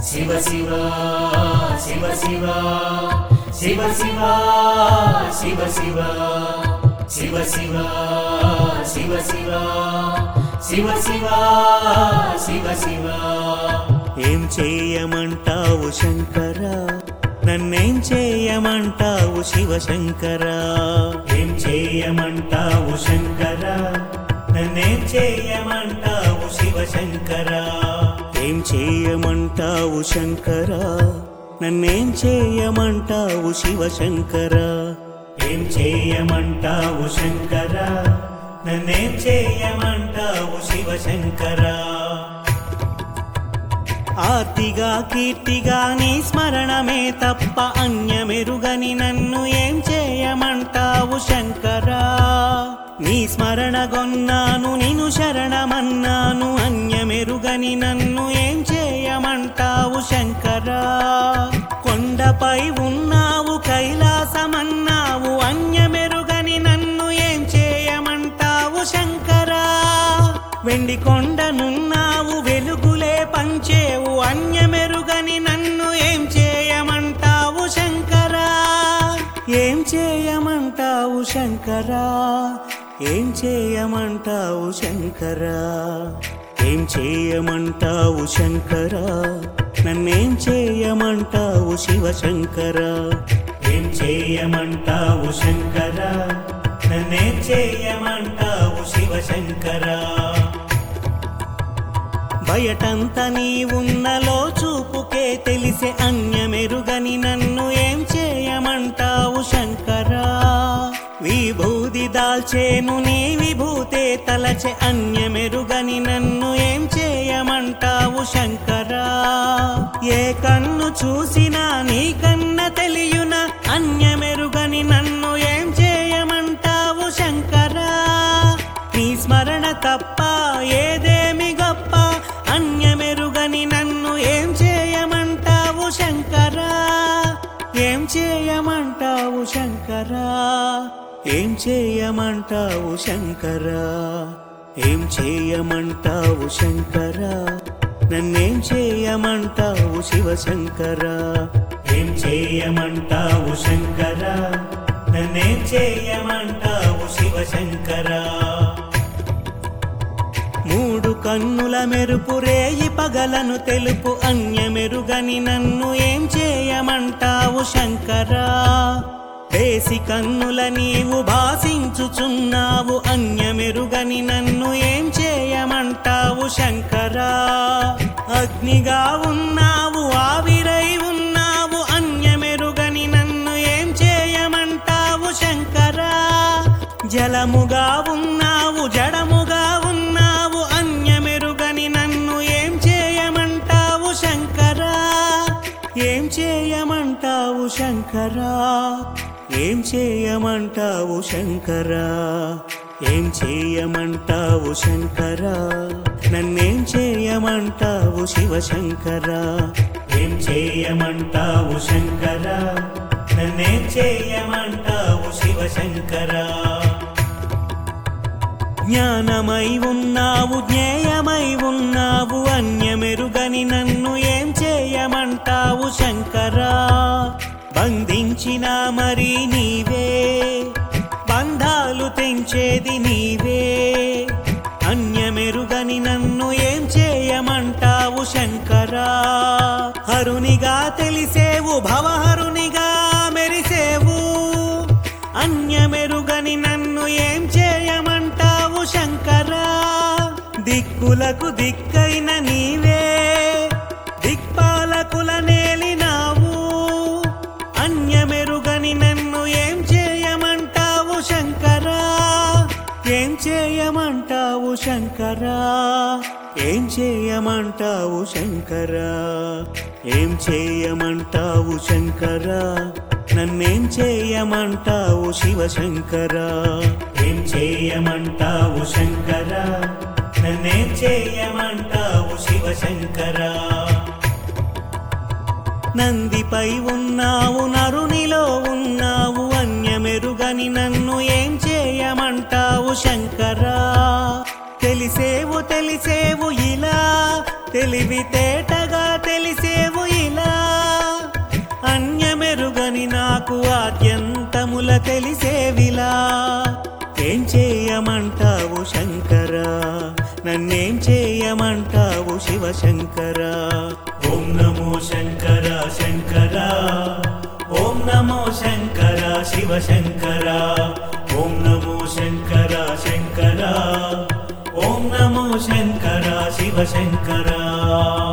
శివ శివ శివ శివ శివ శివ శివ శివ శివ శివ శివ శివ శివ శివ శివ శివ ఏం చేయమంటావు శంకర నన్నేం చేయమంటావు శివశంకర ఏం చేయమంటావు శంకర నన్నేం చేయమంటావు శివశంకర ఏం చేయమంటావు శంకర నన్నేం చేయమంటావు శివశంకర ఏం చేయమంటావు శంకర నన్నేం చేయమంటావు శివశంకర ఆర్తిగా కీర్తిగా నీ స్మరణమే తప్ప అన్యమెరుగని నన్ను ఏం చేయమంటావు శంకరా నీ స్మరణ గొన్నాను నిను శరణమన్నాను అన్యమెరుగని నన్ను ఏం చేయమంటావు శంకరా కొండపై ఉన్నావు కైలాసమన్నావు అన్యమెరుగని నన్ను ఏం చేయమంటావు శంకరా వెండి కొండనున్నావు వెలుగులే పంచేవు అన్యమెరుగని నన్ను ఏం చేయమంటావు శంకరా ఏం చేయమంటావు శంకరా ఏం చేయమంటావు శంకరా ఏం చేయమంటావు శంకరా నన్నేం చేయమంటావు శివశంకరా ఏం చేయమంటావు శంకరా నన్నేం చేయమంటావు శివశంకరా బయటంత నీ ఉన్నలో చూపుకే తెలిసే అన్యమెరుగని నన్ను ఏం చేయమంటావు శంకరా విభూది దాల్చేను నీ విభూతే తలచే అన్యమెరుగని నన్ను ఏం చేయమంటావు శంకరా ఏ కన్ను చూసినా నీ కన్న తెలియున అన్యమెరుగని నన్ను ఏం చేయమంటావు శంకరా నీ స్మరణ తప్ప ఏదేమి గొప్ప అన్యమెరుగని నన్ను ఏం చేయమంటావు శంకరా ఏం చేయమంటావు శంకరా ఏం చేయమంటావు శంకరా ఏం చేయమంటావు శంకరా నన్నేం చేయమంటావు శివశంకరా ఏం చేయమంటావు శంకరా నన్నేం చేయమంటావు శివశంకరా మూడు కన్నుల మెరుపు రేయి పగలను తెలుపు అన్యమెరుగని నన్ను ఏం చేయమంటావు శంకరా వేసి కన్నుల నీవు భాసించుచున్నావు అన్యమెరుగని నన్ను ఏం చేయమంటావు శంకరా అగ్నిగా ఉన్నావు ఆవిరై ఉన్నావు అన్యమెరుగని నన్ను ఏం చేయమంటావు శంకరా జలముగా ఉన్నావు జడముగా ఉన్నావు అన్యమెరుగని నన్ను ఏం చేయమంటావు శంకరా ఏం చేయమంటావు శంకరా ఏం చేయమంటావు శంకరా ఏం చేయమంటావు శంకరా నన్నేం చేయమంటావు శివశంకరా ఏం చేయమంటావు శంకరా నన్నేం చేయమంటావు శివశంకరా జ్ఞానమై ఉన్నావు జ్ఞేయమై ఉన్నావు అన్యమెరుగని నన్ను ఏం చేయమంటావు శంకరా బంధించిన మరి నీవే బంధాలు తెంచేది నీవే అన్యమెరుగని నన్ను ఏం చేయమంటావు శంకరా హరునిగా తెలిసేవు భవహరునిగా మెరిసేవు అన్యమెరుగని నన్ను ఏం చేయమంటావు శంకరా దిక్కులకు దిక్కైన నీవే దిక్పాలకుల నేలినావు అన్యమెరుగని నన్ను ఏం చేయమంటావు శంకరా ఏం చేయమంటావు శంకరా ఏం చేయమంటావు శంకరా ఏం చేయమంటావు శంకరా నన్నేం చేయమంటావు శివశంకరా ఏం చేయమంటావు శంకరా నన్నేం చేయమంటావు శివశంకరా నందిపై ఉన్నావు నరునిలో ఉన్నావు అన్యమెరుగని నన్ను ఏం చేయమంటావు శంకరా తెలిసేవు తెలిసేవు ఇలా తెలివితేటగా తెలిసేవు అన్యమెరుగని నాకు ఆద్యంతముల తెలిసేవిలా ఏం చేయమంటావు శంకరా నన్నేం చేయమంటావు శివశంకరా ఓం నమో శంకర శంకర ఓం నమో శంకర శివ శంకర ఓం నమో శంకర శంకర ఓం నమో శంకర శివ శంకర